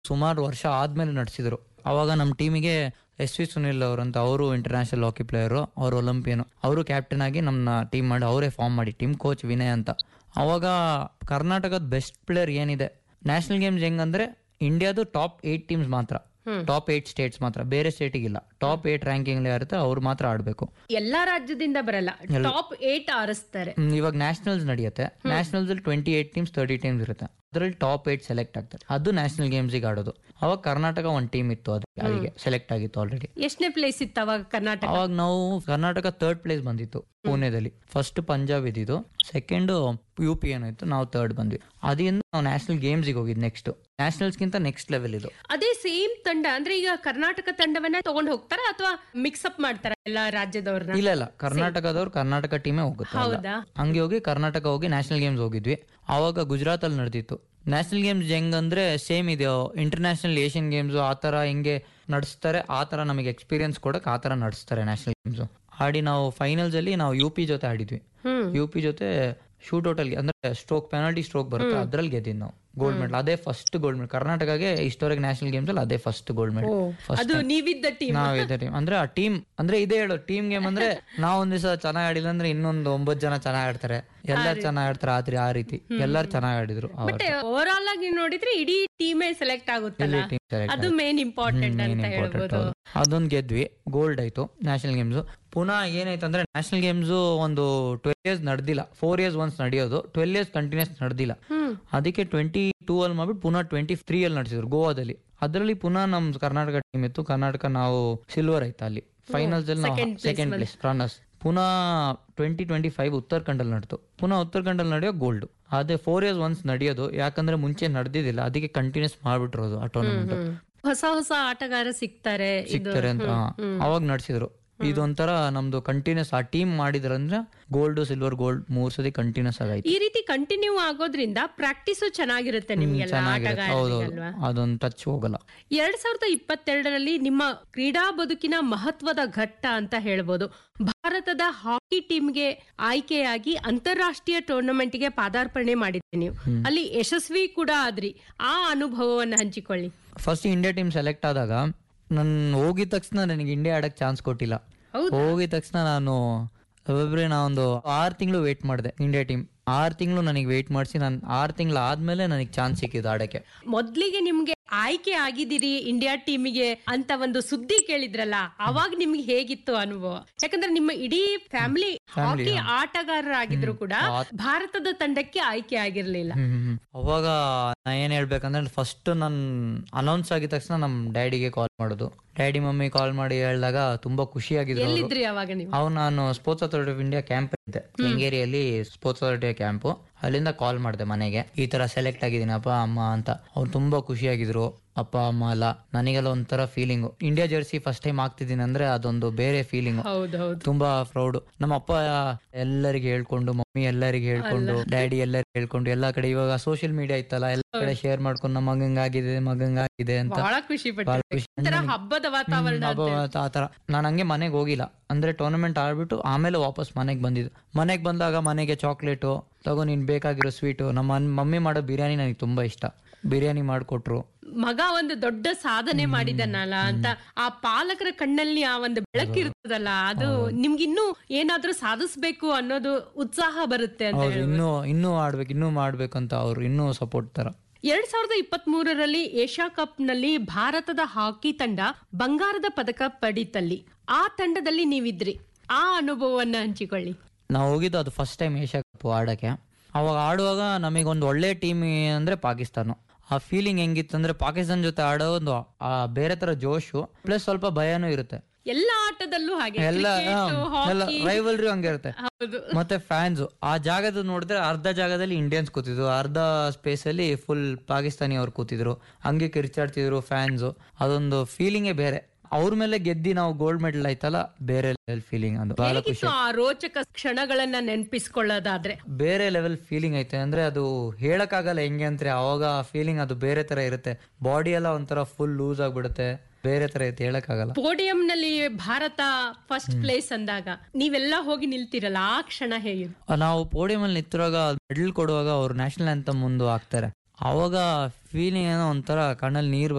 ಸುಮಾರು ವರ್ಷ ಆದ್ಮೇಲೆ ನಡೆಸಿದ್ರು ಅವಾಗ ನಮ್ಮ ಟೀಮಿಗೆ ಎಸ್ ವಿ ಸುನಿಲ್ ಅವರು ಅಂತ ಅವರು ಇಂಟರ್ನ್ಯಾಷನಲ್ ಹಾಕಿ ಪ್ಲೇಯರು ಅವರು ಒಲಿಂಪಿಯನ್ ಅವರು ಕ್ಯಾಪ್ಟನ್ ಆಗಿ ನಮ್ಮ ಟೀಮ್ ಮಾಡಿ ಅವರೇ ಫಾರ್ಮ್ ಮಾಡಿ ಟೀಮ್ ಕೋಚ್ ವಿನಯ್ ಅಂತ ಅವಾಗ ಕರ್ನಾಟಕದ ಬೆಸ್ಟ್ ಪ್ಲೇಯರ್ ಏನಿದೆ ನ್ಯಾಷನಲ್ ಗೇಮ್ಸ್ ಹೆಂಗಂದ್ರೆ ಇಂಡಿಯಾದು ಟಾಪ್ ಏಟ್ ಟೀಮ್ಸ್ ಮಾತ್ರ ಟಾಪ್ ಏಟ್ ಸ್ಟೇಟ್ಸ್ ಮಾತ್ರ ಬೇರೆ ಸ್ಟೇಟಿಗಿಲ್ಲ ಟಾಪ್ ಏಟ್ ರ್ಯಾಂಕಿಂಗ್ ಇರುತ್ತೆ ಅವ್ರು ಮಾತ್ರ ಆಡ್ಬೇಕು ಎಲ್ಲಾ ರಾಜ್ಯದಿಂದ ಬರಲ್ಲ ಟಾಪ್ ಏಟ್ ಆರಿಸ್ತಾರೆ ಹ್ಮ್, ಇವಾಗ ನ್ಯಾಷನಲ್ಸ್ ನಡೆಯುತ್ತೆ ನ್ಯಾಷನಲ್ಸ್ ಅಲ್ಲಿ twenty eight teams thirty teams ಇರುತ್ತೆ ಅದರಲ್ಲಿ ಟಾಪ್ ಏಟ್ ಸೆಲೆಕ್ಟ್ ಆಗ್ತಾರೆ ಅದು ನ್ಯಾಷನಲ್ ಗೇಮ್ಸ್ಗೆ ಆಡೋದು ಅವಾಗ ಕರ್ನಾಟಕ ಒಂದು ಟೀಮ್ ಇತ್ತು ಅದು ಅಲ್ಲಿಗೆ ಸೆಲೆಕ್ಟ್ ಆಗಿತ್ತು ಆಲ್ರೆಡಿ ಎಷ್ಟನೇ ಪ್ಲೇಸ್ ಇತ್ತು ಅವಾಗ ಕರ್ನಾಟಕ ಅವಾಗ ನಾವು ಕರ್ನಾಟಕ ಥರ್ಡ್ ಪ್ಲೇಸ್ ಬಂದಿತ್ತು ಪುಣೆದಲ್ಲಿ ಫಸ್ಟ್ ಪಂಜಾಬ್ ಇದ್ದಿದ್ದು ಸೆಕೆಂಡ್ ಯು ಪಿ ಏನಾಯ್ತು ನಾವು ಥರ್ಡ್ ಬಂದ್ವಿ ಅದರಿಂದ ನಾವು ನ್ಯಾಷನಲ್ ಗೇಮ್ಸ್ಗೆ ಹೋಗಿದ್ದು ನೆಕ್ಸ್ಟ್ ನ್ಯಾಷನಲ್ಸ್ಗಿಂತ ನೆಕ್ಸ್ಟ್ ಲೆವೆಲ್ ಇದು ಅದೇ ಸೇಮ್ ತಂಡ ಅಂದ್ರೆ ಈಗ ಕರ್ನಾಟಕ ತಂಡವನ್ನ ತಗೊಂಡ್ ಹೋಗ್ತಾರ ಅಥವಾ ಮಿಕ್ಸ್ ಅಪ್ ಮಾಡ್ತಾರ ಎಲ್ಲಾ ರಾಜ್ಯದವ್ರನ್ನ ಇಲ್ಲ ಇಲ್ಲ ಕರ್ನಾಟಕದವ್ರು ಕರ್ನಾಟಕ ಟೀಮೇ ಹೋಗುತ್ತೆ ಎಲ್ಲ. ಹೌದಾ ಹಂಗೆ ಹೋಗಿ ಕರ್ನಾಟಕ ಹೋಗಿ ನ್ಯಾಷನಲ್ ಗೇಮ್ಸ್ ಹೋಗಿದ್ವಿ ಆವಾಗ ಗುಜರಾತ್ ಅಲ್ಲಿ ನಡೆದಿತ್ತು ನ್ಯಾಷನಲ್ ಗೇಮ್ಸ್ ಹೆಂಗಂದ್ರೆ ಸೇಮ್ ಇದೆ ಇಂಟರ್ನ್ಯಾಷನಲ್ ಏಷ್ಯನ್ ಗೇಮ್ಸ್ ಆ ತರ ಹೆಂಗೆ ನಡೆಸ್ತಾರೆ ಆ ತರ ನಮಗೆ ಎಕ್ಸ್ಪೀರಿಯನ್ಸ್ ಕೊಡಕ್ ಆ ತರ ನಡೆಸ್ತಾರೆ ನ್ಯಾಷನಲ್ ಗೇಮ್ಸ್ ಆಡಿ ನಾವು ಫೈನಲ್ಸ್ ಅಲ್ಲಿ ನಾವು ಯು ಪಿ ಜೊತೆ ಆಡಿದ್ವಿ ಹ್ಮ್ ಯು ಪಿ ಜೊತೆ ಶೂಟ್ ಔಟ್ ಅಲ್ಲಿ ಅಂದ್ರೆ ಸ್ಟ್ರೋಕ್ ಪೆನಾಲ್ಟಿ ಸ್ಟ್ರೋಕ್ ಬರುತ್ತೆ ಅದ್ರಲ್ಲಿ ಗೆದ್ದಿದ್ದು ನಾವು ಗೋಲ್ಡ್ ಮೆಡಲ್ ಅದೇ ಫಸ್ಟ್ ಗೋಲ್ಡ್ ಮೆಡಲ್ ಕರ್ನಾಟಕಗೆ ಇಷ್ಟವರೆಗೆ ನ್ಯಾಷನಲ್ ಗೇಮ್ಸ್ ಅಲ್ಲಿ ಅದೇ ಫಸ್ಟ್ ಗೋಲ್ಡ್ ಮೆಡಲ್ ಫಸ್ಟ್ ಅದು ನೀವಿದ್ದ ಟೀಮ್ ನಾವ್ ಇದೇ ಟೀಮ್ ಅಂದ್ರೆ ಆ ಟೀಮ್ ಅಂದ್ರೆ ಇದೇ ಹೇಳು ಟೀಮ್ ಗೇಮ್ ಅಂದ್ರೆ ನಾವ್ ಒಂದ್ ದಿವಸ ಚೆನ್ನಾಗ್ ಆಡಿಲ್ಲ ಅಂದ್ರೆ ಇನ್ನೊಂದು ಒಂಬತ್ ಜನ ಚೆನ್ನಾಗ್ ಆಡ್ತಾರೆ ಎಲ್ಲಾರು ಚೆನ್ನಾಗ್ ಆಡ್ತಾರೆ ಆದ್ರೆ ಆ ರೀತಿ ಎಲ್ಲಾರು ಚೆನ್ನಾಗ್ ಆಡಿದ್ರು ಬಟ್ ಓವರ್ ಆಲ್ ಆಗಿ ನೋಡಿದ್ರೆ ಇಡೀ ಟೀಮೇ ಸೆಲೆಕ್ಟ್ ಆಗುತ್ತಲ್ಲ ಟೀಮ್ ಸೆಲೆಕ್ಟ್ ಅದು ಮೇನ್ ಇಂಪಾರ್ಟೆಂಟ್ ಅಂತ ಹೇಳ್ಬೋದು ಅದೊಂದ್ ಗೆದ್ವಿ ಗೋಲ್ಡ್ ಆಯ್ತು ನ್ಯಾಷನಲ್ ಗೇಮ್ಸ್ ಪುನಃ ಏನಾಯ್ತು ಅಂದ್ರೆ ನ್ಯಾಷನಲ್ ಗೇಮ್ಸ್ ಒಂದು ಟ್ವೆಲ್ ಇಯರ್ಸ್ ನಡೆದಿಲ್ಲ ಫೋರ್ ಇಯರ್ಸ್ ಒನ್ಸ್ ನಡೆಯೋದು ಟ್ವೆಲ್ ಇಯರ್ಸ್ ಕಂಟಿನ್ಯೂಸ್ ನಡೆದಿಲ್ಲ ಹ್ಮ್ ಅದಕ್ಕೆ ಟ್ವೆಂಟಿ ಟೂ ಅಲ್ಲಿ ಮಾಡ್ಬಿಟ್ಟು ಪುನಃ ಟ್ವೆಂಟಿ ತ್ರೀ ಅಲ್ಲಿ ನಡೆಸಿದ್ರು ಗೋವಾದಲ್ಲಿ ಅದರಲ್ಲಿ ಪುನಃ ನಮ್ ಕರ್ನಾಟಕ ಟೀಮ್ ಇತ್ತು ಕರ್ನಾಟಕ ನಾವು ಸಿಲ್ವರ್ ಆಯ್ತು ಅಲ್ಲಿ ಫೈನಲ್ಸ್ ಅಲ್ಲಿ ನಾವು second place second place runners ಪುನಃ ಟ್ವೆಂಟಿ ಟ್ವೆಂಟಿ ಫೈವ್ ಉತ್ತರಾಖಂಡಲ್ಲಿ ನಡೆದು ಪುನಃ ಉತ್ತರಾಖಂಡಲ್ಲಿ ನಡೆಯೋ ಗೋಲ್ಡ್ ಅದೇ ಫೋರ್ ಇಯರ್ಸ್ ಒನ್ಸ್ ನಡೆಯೋದು ಯಾಕಂದ್ರೆ ಮುಂಚೆ ನಡೆದಿದ್ದಿಲ್ಲ ಅದಕ್ಕೆ ಕಂಟಿನ್ಯೂಸ್ ಮಾಡ್ಬಿಟ್ಟಿರೋದು ಆ ಟೂರ್ನಮೆಂಟ್ ಹ್ಮ್. ಹೊಸ ಹೊಸ ಆಟಗಾರ ಸಿಗ್ತಾರೆ ಇದು ಸಿಗ್ತಾರೆ ಅಂತ ಹಾ. ಅವಾಗ ನಡೆಸಿದ್ರು ಇದೊಂಥರ ನಮ್ದು ಕಂಟಿನ್ಯೂಸ್ ಆ ಟೀಮ್ ಮಾಡಿದ್ರಂದ್ರೆ ಗೋಲ್ಡ್ ಸಿಲ್ವರ್ ಗೋಲ್ಡ್ ಮೂರ್ ಸತಿ ಕಂಟಿನ್ಯೂಸ್ ಆಗೈತೆ ಈ ರೀತಿ ಕಂಟಿನ್ಯೂ ಆಗೋದ್ರಿಂದ ಪ್ರಾಕ್ಟೀಸು ಚೆನ್ನಾಗಿರುತ್ತೆ ನಿಮ್ಗೆಲ್ಲ ಚೆನ್ನಾಗಿರುತ್ತೆ ಹೌದು ಆಟಗಾರರಿಗಲ್ವಾ ಅದೊಂದು ಟಚ್ ಹೋಗಲ್ಲ ಎರಡ್ ಸಾವಿರದ ಇಪ್ಪತ್ತೆರಡರಲ್ಲಿ ನಿಮ್ಮ ಕ್ರೀಡಾ ಬದುಕಿನ ಮಹತ್ವದ ಘಟ್ಟ ಅಂತ ಹೇಳ್ಬೋದು ಭಾರತದ ಹಾಕಿ ಟೀಮ್ಗೆ ಆಯ್ಕೆಯಾಗಿ ಅಂತಾರಾಷ್ಟ್ರೀಯ ಟೂರ್ನಮೆಂಟ್ಗೆ ಪಾದಾರ್ಪಣೆ ಮಾಡಿದ್ದೆ ನೀವು ಅಲ್ಲಿ ಯಶಸ್ವಿ ಕೂಡ ಆದ್ರಿ ಆ ಅನುಭವವನ್ನ ಹಂಚಿಕೊಳ್ಳಿ ಫಸ್ಟ್ ಇಂಡಿಯಾ ಟೀಮ್ ಸೆಲೆಕ್ಟ್ ಆದಾಗ ನನ್ ಹೋಗಿದ ತಕ್ಷಣ ನನಗೆ ಇಂಡಿಯಾ ಆಡಕ್ ಚಾನ್ಸ್ ಕೊಟ್ಟಿಲ್ಲ ಹೌದಾ? ಹೋಗಿದ ತಕ್ಷಣ ನಾನು ಒಬ್ಬೊಬ್ರೆ ನಾ ಒಂದು ಆರು ತಿಂಗಳು ವೇಟ್ ಮಾಡಿದೆ ಇಂಡಿಯಾ ಟೀಮ್ ಆರು ತಿಂಗಳು ನನಗೆ ವೇಟ್ ಮಾಡಿಸಿ ನಾನು ಆರು ತಿಂಗಳು ಆದ್ಮೇಲೆ ನನಗೆ ಚಾನ್ಸ್ ಸಿಕ್ಕಿದ್ದು ಆಡಕ್ಕೆ ಮೊದ್ಲಿಗೆ ನಿಮ್ಗೆ ಆಯ್ಕೆ ಆಗಿದ್ದೀರಿ ಇಂಡಿಯಾ ಟೀಮಿಗೆ ಅಂತ ಒಂದು ಸುದ್ದಿ ಕೇಳಿದ್ರಲ್ಲ ಅವಾಗ ನಿಮ್ಗೆ ಹೇಗಿತ್ತು ಅನುಭವ ಯಾಕಂದ್ರೆ ನಿಮ್ಮ ಇಡೀ ಫ್ಯಾಮಿಲಿ ಹಾಕಿ ಆಟಗಾರರಾಗಿದ್ರು ಕೂಡ ಭಾರತದ ತಂಡಕ್ಕೆ ಆಯ್ಕೆ ಆಗಿರ್ಲಿಲ್ಲ ಹ್ಮ್. ಅವಾಗ ನಾ ಏನ್ ಹೇಳ್ಬೇಕಂದ್ರೆ ಫಸ್ಟ್ ನನ್ ಅನೌನ್ಸ್ ಆಗಿದ ತಕ್ಷಣ ನಮ್ ಡ್ಯಾಡಿಗೆ ಕಾಲ್ ಮಾಡೋದು ಡ್ಯಾಡಿ ಮಮ್ಮಿ ಕಾಲ್ ಮಾಡಿ ಹೇಳಿದಾಗ ತುಂಬಾ ಖುಷಿಯಾಗಿದ್ರು ಅವ್ರು. ಎಲ್ಲಿದ್ರಿ ಅವಾಗ ನೀವು ಅವ್ ನಾನು sports authority of India camp ಇದ್ದೆ ಕೆಂಗೇರಿಯಲ್ಲಿ ಸ್ಪೋರ್ಟ್ಸ್ ಅಥಾರಿಟಿ ಕ್ಯಾಂಪು ಅಲ್ಲಿಂದ ಕಾಲ್ ಮಾಡಿದೆ ಮನೆಗೆ ಈ ತರ ಸೆಲೆಕ್ಟ್ ಆಗಿದ್ದೀನಿ ಅಪ್ಪ ಅಮ್ಮ ಅಂತ ಅವ್ರು ತುಂಬಾ ಖುಷಿಯಾಗಿದ್ರು ಅಪ್ಪ ಅಮ್ಮ ಎಲ್ಲ ನನಗೆಲ್ಲ ಒಂಥರ feeling India jersey first time ಆಗ್ತಿದ್ದೀನಿ ಅಂದ್ರೆ ಅದೊಂದು ಬೇರೆ ಫೀಲಿಂಗು ಹೌದೌದು ತುಂಬಾ ಪ್ರೌಡ್ ನಮ್ಮ ಅಪ್ಪ ಎಲ್ಲರಿಗೆ ಹೇಳ್ಕೊಂಡು ಮಮ್ಮಿ ಎಲ್ಲರಿಗೆ ಹೇಳ್ಕೊಂಡು ಡ್ಯಾಡಿ ಎಲ್ಲರಿಗೆ ಹೇಳ್ಕೊಂಡು ಎಲ್ಲಾ ಕಡೆ ಇವಾಗ ಸೋಷಿಯಲ್ ಮೀಡಿಯಾ ಇತ್ತಲ್ಲ ಎಲ್ಲ ಕಡೆ ಶೇರ್ ಮಾಡ್ಕೊಂಡು ನಮ್ಮ ಮಗಂಗಾಗಿದೆ ಮಗಂಗಾಗಿದೆ ಅಂತ ಬಹಳ ಖುಷಿ ಬಹಳ ಪಟ್ಟೆ ಖುಷಿ ಒಂಥರ ಹಬ್ಬದ ವಾತಾವರಣ ಹಬ್ಬ ಆ ತರ ನಾನು ಹಂಗೆ ಮನೆಗೆ ಹೋಗಿಲ್ಲ ಅಂದ್ರೆ ಟೂರ್ನಮೆಂಟ್ ಆಡ್ಬಿಟ್ಟು ಆಮೇಲೆ ವಾಪಸ್ ಮನೆಗೆ ಬಂದಿದ್ದು ಮನೆಗೆ ಬಂದಾಗ ಮನೆಗೆ ಚಾಕ್ಲೇಟು ತಗೋ ನೀನ್ ಬೇಕಾಗಿರೋ ಸ್ವೀಟು ನಮ್ಮ ಮಮ್ಮಿ ಮಾಡೋ ಬಿರಿಯಾನಿ ನನಗೆ ತುಂಬಾ ಇಷ್ಟ ಬಿರಿಯಾನಿ ಮಾಡಿಕೊಟ್ರು ಮಗ ಒಂದು ದೊಡ್ಡ ಸಾಧನೆ ಮಾಡಿದನಲ್ಲ ಅಂತ ಆ ಪಾಲಕರ ಕಣ್ಣಲ್ಲಿ ಆ ಒಂದು ಬೆಳಕಿರ್ತದಲ್ಲ ಅದು ನಿಮ್ಗಿನ್ನೂ ಏನಾದ್ರೂ ಸಾಧಿಸ್ಬೇಕು ಅನ್ನೋದು ಉತ್ಸಾಹ ಬರುತ್ತೆ ಅಂತ ಅವ್ರು ಇನ್ನೂ ಇನ್ನೂ ಆಡ್ಬೇಕು ಇನ್ನೂ ಮಾಡ್ಬೇಕಂತ ಅವ್ರು ಇನ್ನೂ ಸಪೋರ್ಟ್ ತರ ಎರಡ್ ಸಾವಿರದ ಇಪ್ಪತ್ತ್ ಮೂರರಲ್ಲಿ ಏಷ್ಯಾ ಕಪ್ ನಲ್ಲಿ ಭಾರತದ ಹಾಕಿ ತಂಡ ಬಂಗಾರದ ಪದಕ ಪಡೀತಲ್ಲಿ ಆ ತಂಡದಲ್ಲಿ ನೀವಿದ್ರಿ ಆ ಅನುಭವವನ್ನ ಹಂಚಿಕೊಳ್ಳಿ ನಾವು ಹೋಗಿದ್ದು ಅದು ಫಸ್ಟ್ ಟೈಮ್ ಏಷ್ಯಾ ಕಪ್ ಆಡಕ್ಕೆ ಅವಾಗ ಆಡುವಾಗ ನಮಗೊಂದು ಒಳ್ಳೆ ಟೀಮ್ ಅಂದ್ರೆ ಪಾಕಿಸ್ತಾನ ಆ ಫೀಲಿಂಗ್ ಹೆಂಗಿತ್ತು ಅಂದ್ರೆ ಪಾಕಿಸ್ತಾನ ಜೊತೆ ಆಡೋ ಒಂದು ಆ ಬೇರೆ ತರ ಜೋಶು ಪ್ಲಸ್ ಸ್ವಲ್ಪ ಭಯನೂ ಇರುತ್ತೆ ಎಲ್ಲ ಆಟದಲ್ಲೂ ಹಾಗೆ ಎಲ್ಲ Cricket, ಎಲ್ಲ hockey, ರೈವಲ್ರಿ ಹಂಗೆ ಇರುತ್ತೆ ಹೌದು ಮತ್ತೆ ಫ್ಯಾನ್ಸ್ ಆ ಜಾಗದ ನೋಡಿದ್ರೆ ಅರ್ಧ ಜಾಗದಲ್ಲಿ ಇಂಡಿಯನ್ಸ್ ಕೂತಿದ್ರು ಅರ್ಧ ಸ್ಪೇಸ್ ಅಲ್ಲಿ ಫುಲ್ ಪಾಕಿಸ್ತಾನಿ ಅವ್ರು ಕೂತಿದ್ರು ಹಂಗೆ ಕಿರ್ಚಾಡ್ತಿದ್ರು ಫ್ಯಾನ್ಸ್ ಅದೊಂದು ಫೀಲಿಂಗೇ ಬೇರೆ ಅವ್ರ ಮೇಲೆ ಗೆದ್ದಿ ನಾವು ಗೋಲ್ಡ್ ಮೆಡಲ್ ಆಯ್ತಲ್ಲ ಬೇರೆ ಲೆವೆಲ್ ಫೀಲಿಂಗ್ ಅದು ಬಹಳ ಖುಷಿ ಹೇಗಿತ್ತು ಆ ರೋಚಕ ಕ್ಷಣಗಳನ್ನ ನೆನಪಿಸ್ಕೊಳ್ಳೋದಾದ್ರೆ ಬೇರೆ ಲೆವೆಲ್ ಫೀಲಿಂಗ್ ಐತೆ ಅಂದ್ರೆ ಅದು ಹೇಳಕ್ಕಾಗಲ್ಲ ಹೆಂಗೆ ಅಂದ್ರೆ ಅವಾಗ ಫೀಲಿಂಗ್ ಅದು ಬೇರೆ ತರ ಇರುತ್ತೆ ಬಾಡಿ ಎಲ್ಲ ಒಂಥರ ಫುಲ್ ಲೂಸ್ ಆಗ್ಬಿಡುತ್ತೆ ಬೇರೆ ತರ ಐತೆ ಹೇಳಕ್ಕಾಗಲ್ಲ ಪೋಡಿಯಂ ನಲ್ಲಿ ಭಾರತ ಫಸ್ಟ್ ಪ್ಲೇಸ್ ಅಂದಾಗ ನೀವೆಲ್ಲ ಹೋಗಿ ನಿಲ್ತಿರಲ್ಲ ಆ ಕ್ಷಣ ಹೇಗಿದೆ ನಾವು ಪೋಡಿಯಂ ಅಲ್ಲಿ ನಿಂತಿರುವಾಗ ಮೆಡಲ್ ಕೊಡುವಾಗ ಅವ್ರು ನ್ಯಾಷನಲ್ ಅಂತ ಮುಂದೆ ಹಾಕ್ತಾರೆ ಅವಾಗ ಫೀಲಿಂಗ್ ಏನೋ ಒಂಥರ ಕಣ್ಣಲ್ಲಿ ನೀರ್